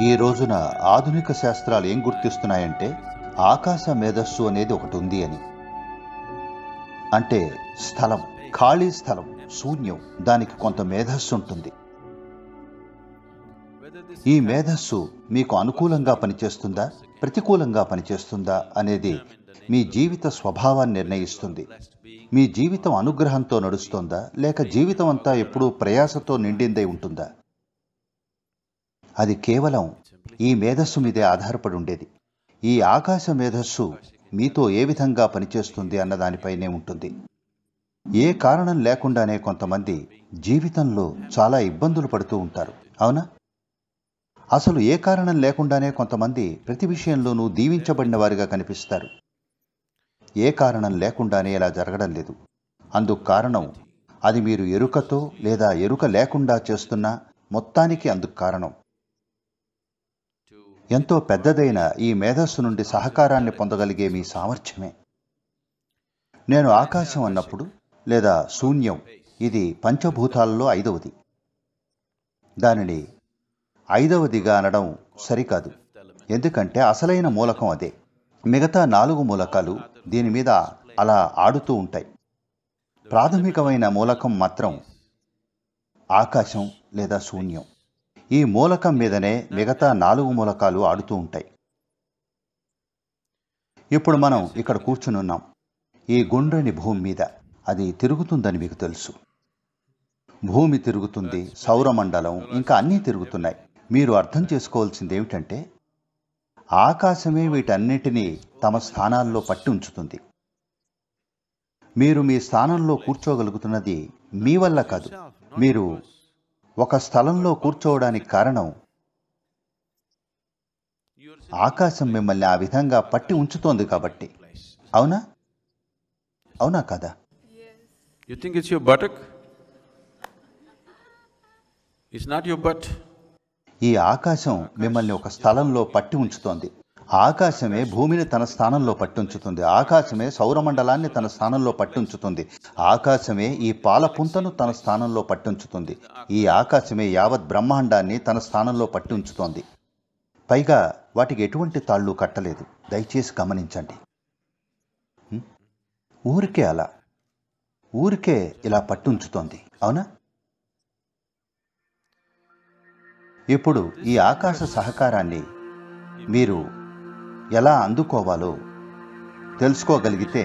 ఈ రోజున ఆధునిక శాస్త్రాలు ఏం గుర్తిస్తున్నాయంటే ఆకాశ మేధస్సు అనేది ఒకటి ఉంది అని అంటే స్థలం ఖాళీ స్థలం శూన్యం దానికి కొంత మేధస్సు ఉంటుంది ఈ మేధస్సు మీకు అనుకూలంగా పనిచేస్తుందా ప్రతికూలంగా పనిచేస్తుందా అనేది మీ జీవిత స్వభావాన్ని నిర్ణయిస్తుంది మీ జీవితం అనుగ్రహంతో నడుస్తోందా లేక జీవితం అంతా ఎప్పుడూ ప్రయాసతో నిండిందై ఉంటుందా అది కేవలం ఈ మేధస్సు మీదే ఆధారపడి ఉండేది ఈ ఆకాశ మేధస్సు మీతో ఏ విధంగా పనిచేస్తుంది అన్న దానిపైనే ఉంటుంది ఏ కారణం లేకుండానే కొంతమంది జీవితంలో చాలా ఇబ్బందులు పడుతూ ఉంటారు అవునా అసలు ఏ కారణం లేకుండానే కొంతమంది ప్రతి విషయంలోనూ దీవించబడిన వారిగా కనిపిస్తారు ఏ కారణం లేకుండానే ఇలా జరగడం లేదు అందుకు కారణం అది మీరు ఎరుకతో లేదా ఎరుక లేకుండా చేస్తున్న మొత్తానికి అందుకు కారణం ఎంతో పెద్దదైన ఈ మేధస్సు నుండి సహకారాన్ని పొందగలిగే మీ సామర్థ్యమే నేను ఆకాశం అన్నప్పుడు లేదా శూన్యం ఇది పంచభూతాలలో ఐదవది దానిని ఐదవదిగా అనడం సరికాదు ఎందుకంటే అసలైన మూలకం అదే మిగతా నాలుగు మూలకాలు దీని మీద అలా ఆడుతూ ఉంటాయి ప్రాథమికమైన మూలకం మాత్రం ఆకాశం లేదా శూన్యం ఈ మూలకం మీదనే మిగతా నాలుగు మూలకాలు ఆడుతూ ఉంటాయి ఇప్పుడు మనం ఇక్కడ కూర్చుని ఉన్నాం ఈ గుండ్రని భూమి మీద అది తిరుగుతుందని మీకు తెలుసు భూమి తిరుగుతుంది సౌరమండలం ఇంకా అన్నీ తిరుగుతున్నాయి మీరు అర్థం చేసుకోవాల్సింది ఏమిటంటే ఆకాశమే వీటన్నిటినీ తమ స్థానాల్లో పట్టి ఉంచుతుంది మీరు మీ స్థానంలో కూర్చోగలుగుతున్నది మీ వల్ల కాదు మీరు ఒక స్థలంలో కూర్చోవడానికి కారణం ఆకాశం మిమ్మల్ని ఆ విధంగా పట్టి ఉంచుతోంది కాబట్టి అవునా అవునా కదా You think it's your buttock? It's not your butt. ఈ ఆకాశం మిమ్మల్ని ఒక స్థలంలో పట్టి ఉంచుతోంది ఆకాశమే భూమిని తన స్థానంలో పట్టుంచుతుంది ఆకాశమే సౌరమండలాన్ని తన స్థానంలో పట్టుంచుతుంది ఆకాశమే ఈ పాల పుంతను తన స్థానంలో పట్టుంచుతుంది ఈ ఆకాశమే యావత్ బ్రహ్మాండాన్ని తన స్థానంలో పట్టుంచుతోంది పైగా వాటికి ఎటువంటి తాళ్ళు కట్టలేదు దయచేసి గమనించండి హ్మ్? ఊరికే అలా ఊరికే ఇలా పట్టుంచుతోంది అవునా ఇప్పుడు ఈ ఆకాశ సహకారాన్ని మీరు ఎలా అందుకోవాలో తెలుసుకోగలిగితే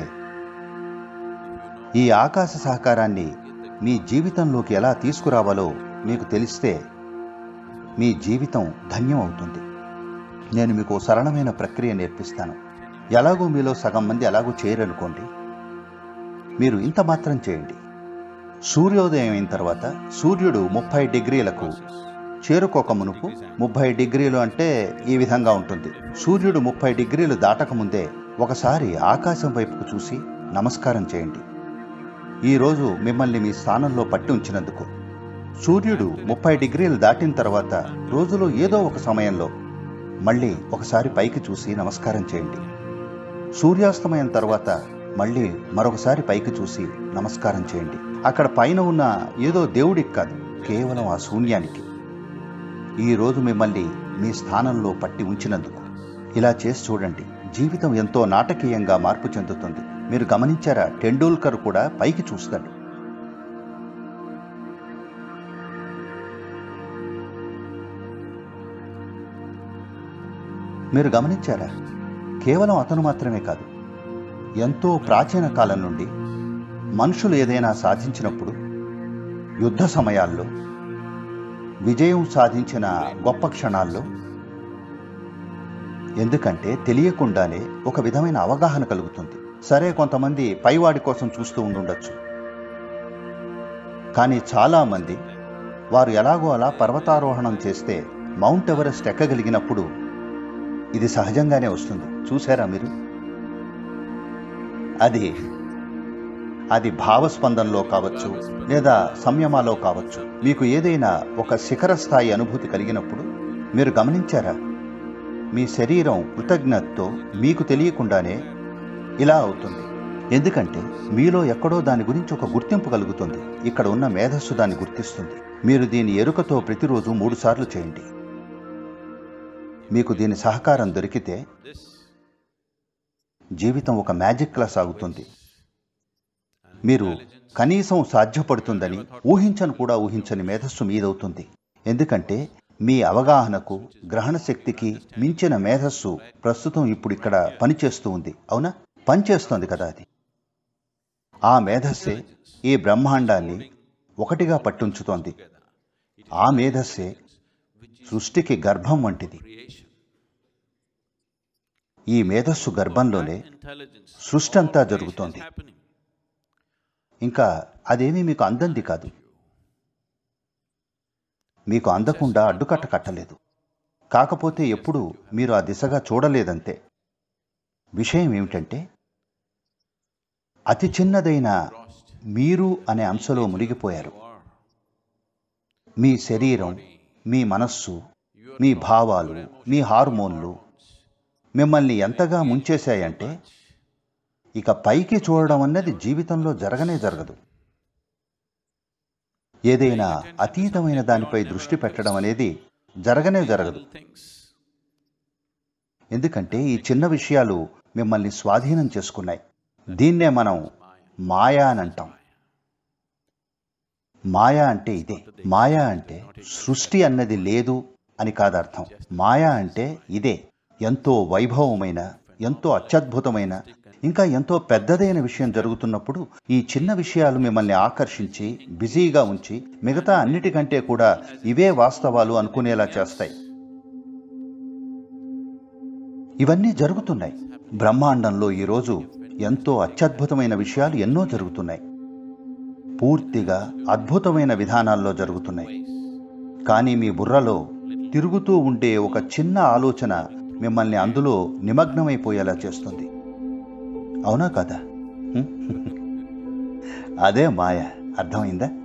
ఈ ఆకాశ సహకారాన్ని మీ జీవితంలోకి ఎలా తీసుకురావాలో మీకు తెలిస్తే మీ జీవితం ధన్యం అవుతుంది నేను మీకు ఓ సరళమైన ప్రక్రియ నేర్పిస్తాను ఎలాగో మీలో సగం మంది ఎలాగో చేయరనుకోండి మీరు ఇంత మాత్రం చేయండి సూర్యోదయం అయిన తర్వాత సూర్యుడు ముప్పై డిగ్రీలకు చేరుకోక మునుపు ముప్పై డిగ్రీలు అంటే ఈ విధంగా ఉంటుంది సూర్యుడు ముప్పై డిగ్రీలు దాటకముందే ఒకసారి ఆకాశం వైపుకు చూసి నమస్కారం చేయండి ఈరోజు మిమ్మల్ని మీ స్థానంలో పట్టి ఉంచినందుకు సూర్యుడు ముప్పై డిగ్రీలు దాటిన తర్వాత రోజులో ఏదో ఒక సమయంలో మళ్ళీ ఒకసారి పైకి చూసి నమస్కారం చేయండి సూర్యాస్తమయం తర్వాత మళ్ళీ మరొకసారి పైకి చూసి నమస్కారం చేయండి అక్కడ పైన ఉన్న ఏదో దేవుడికి కాదు కేవలం ఆ శూన్యానికి ఈ రోజు మిమ్మల్ని మీ స్థానంలో పట్టి ఉంచినందుకు ఇలా చేసి చూడండి జీవితం ఎంతో నాటకీయంగా మార్పు చెందుతుంది మీరు గమనించారా టెండూల్కర్ కూడా పైకి చూస్తాడు మీరు గమనించారా కేవలం అతను మాత్రమే కాదు ఎంతో ప్రాచీన కాలం నుండి మనుషులు ఏదైనా సాధించినప్పుడు యుద్ధ సమయాల్లో విజయం సాధించిన గొప్ప క్షణాల్లో ఎందుకంటే తెలియకుండానే ఒక విధమైన అవగాహన కలుగుతుంది సరే కొంతమంది పైవాడి కోసం చూస్తూ ఉండుండొచ్చు కానీ చాలామంది వారు ఎలాగో అలా పర్వతారోహణం చేస్తే మౌంట్ ఎవరెస్ట్ ఎక్కగలిగినప్పుడు ఇది సహజంగానే వస్తుంది చూసారా మీరు అది అది భావస్పందనలో కావచ్చు లేదా సంయమాలో కావచ్చు మీకు ఏదైనా ఒక శిఖర స్థాయి అనుభూతి కలిగినప్పుడు మీరు గమనించారా మీ శరీరం కృతజ్ఞతతో మీకు తెలియకుండానే ఇలా అవుతుంది ఎందుకంటే మీలో ఎక్కడో దాని గురించి ఒక గుర్తింపు కలుగుతుంది ఇక్కడ ఉన్న మేధస్సు దాన్ని గుర్తిస్తుంది మీరు దీని ఎరుకతో ప్రతిరోజు మూడు సార్లు చేయండి మీకు దీని సహకారం దొరికితే this జీవితం ఒక మ్యాజిక్లా సాగుతుంది మీరు కనీసం సాధ్యపడుతుందని ఊహించను కూడా ఊహించని మేధస్సు మీదవుతుంది ఎందుకంటే మీ అవగాహనకు గ్రహణ శక్తికి మించిన మేధస్సు ప్రస్తుతం ఇప్పుడు ఇక్కడ పనిచేస్తూ ఉంది అవునా పనిచేస్తోంది కదా అది ఆ మేధస్సే ఈ బ్రహ్మాండాన్ని ఒకటిగా పట్టుంచుతోంది ఆ మేధస్సే సృష్టికి గర్భం వంటిది creation, ఈ మేధస్సు గర్భంలోనే intelligence, సృష్టి అంతా జరుగుతోంది happening. ఇంకా అదేమీ మీకు అందంది కాదు మీకు అందకుండా అడ్డుకట్ట కట్టలేదు కాకపోతే ఎప్పుడు మీరు ఆ దిశగా చూడలేదంతే విషయం ఏమిటంటే అతి చిన్నదైన మీరు అనే అంశలో మునిగిపోయారు Or మీ శరీరం మీ మనస్సు మీ భావాలు మీ హార్మోన్లు మిమ్మల్ని ఎంతగా ముంచేశాయంటే ఇక పైకి చూడడం అన్నది జీవితంలో జరగనే జరగదు ఏదైనా అతీతమైన దానిపై దృష్టి పెట్టడం అనేది జరగనే జరగదు little things. ఎందుకంటే ఈ చిన్న విషయాలు మిమ్మల్ని స్వాధీనం చేసుకున్నాయి దీన్నే మనం మాయా అని అంటాం మాయా అంటే ఇదే మాయా అంటే సృష్టి అన్నది లేదు అని కాదర్థం మాయా అంటే ఇదే ఎంతో వైభవమైన ఎంతో అత్యద్భుతమైన ఇంకా ఎంతో పెద్దదైన విషయం జరుగుతున్నప్పుడు ఈ చిన్న విషయాలు మిమ్మల్ని ఆకర్షించి బిజీగా ఉంచి మిగతా అన్నిటికంటే కూడా ఇవే వాస్తవాలు అనుకునేలా చేస్తాయి ఇవన్నీ జరుగుతున్నాయి బ్రహ్మాండంలో ఈరోజు ఎంతో అత్యద్భుతమైన విషయాలు ఎన్నో జరుగుతున్నాయి పూర్తిగా అద్భుతమైన విధానాల్లో జరుగుతున్నాయి కానీ మీ బుర్రలో తిరుగుతూ ఉండే ఒక చిన్న ఆలోచన మిమ్మల్ని అందులో నిమగ్నమైపోయేలా చేస్తుంది అవునా కదా హ్మ్? అదే మాయ అర్థమైందా